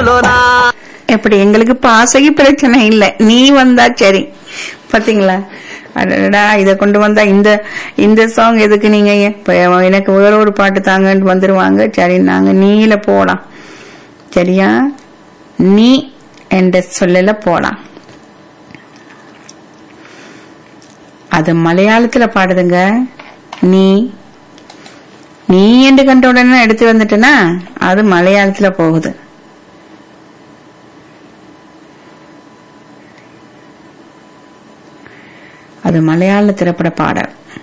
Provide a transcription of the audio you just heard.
போலோனா எப்படி எங்களுக்கு பாசகி பிரச்சனை இல்ல நீ வந்தா சரி பாத்தீங்களா அடடா இத கொண்டு வந்தா இந்த இந்த சாங் எதுக்கு நீங்க இப்ப எனக்கு வேற ஒரு பாட்டு தாங்கன்னு வந்துருவாங்க சரி நாங்க நீல போலாம் சரியா நீ என்ற சொல்லல போலாம் அது மலையாளத்துல பாடுதுங்க நீ நீ என்று கண்ட உடனே எடுத்து வந்துட்டேன்னா அது மலையாளத்துல போகுது அது மலையாள திரைப்பட பாடல்